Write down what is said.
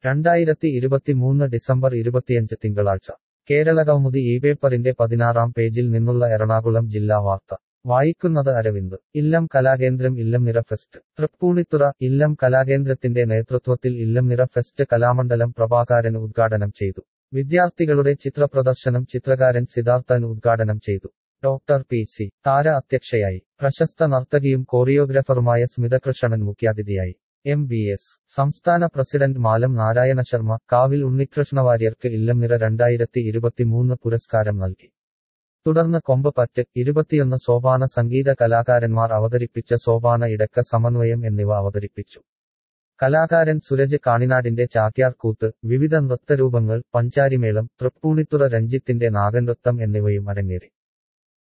രണ്ടായിരത്തി ഇരുപത്തിമൂന്ന് ഡിസംബർ ഇരുപത്തിയഞ്ച് തിങ്കളാഴ്ച കേരള കൗമുദി ഈ പേപ്പറിന്റെ പതിനാറാം പേജിൽ നിന്നുള്ള എറണാകുളം ജില്ലാ വാർത്ത വായിക്കുന്നത് അരവിന്ദ് ഇല്ലം കലാകേന്ദ്രം ഇല്ലംനിറ ഫെസ്റ്റ് തൃപ്പൂണിത്തുറ ഇല്ലം കലാകേന്ദ്രത്തിന്റെ നേതൃത്വത്തിൽ ഇല്ലംനിറ ഫെസ്റ്റ് കലാമണ്ഡലം പ്രഭാകാരൻ ഉദ്ഘാടനം ചെയ്തു വിദ്യാർത്ഥികളുടെ ചിത്രപ്രദർശനം ചിത്രകാരൻ സിദ്ധാർത്ഥൻ ഉദ്ഘാടനം ചെയ്തു ഡോക്ടർ പി സി താര അധ്യക്ഷയായി പ്രശസ്ത നർത്തകിയും കോറിയോഗ്രാഫറുമായ സ്മിതകൃഷ്ണൻ മുഖ്യാതിഥിയായി എം ബി എസ് സംസ്ഥാന പ്രസിഡന്റ് മാലം നാരായണ ശർമ്മ കാവിൽ ഉണ്ണികൃഷ്ണ വാര്യർക്ക് ഇല്ലംനിറ രണ്ടായിരത്തി ഇരുപത്തിമൂന്ന് പുരസ്കാരം നൽകി തുടർന്ന് കൊമ്പ് പറ്റ് ഇരുപത്തിയൊന്ന് സോപാന സംഗീത കലാകാരന്മാർ അവതരിപ്പിച്ച സോപാന ഇടക്ക സമന്വയം എന്നിവ അവതരിപ്പിച്ചു കലാകാരൻ സുരജ് കാണിനാടിന്റെ ചാക്യാർ കൂത്ത് വിവിധ നൃത്തരൂപങ്ങൾ പഞ്ചാരിമേളം തൃപ്പൂണിത്തുറ രഞ്ജിത്തിന്റെ നാഗനൃത്തം എന്നിവയും അരങ്ങേറി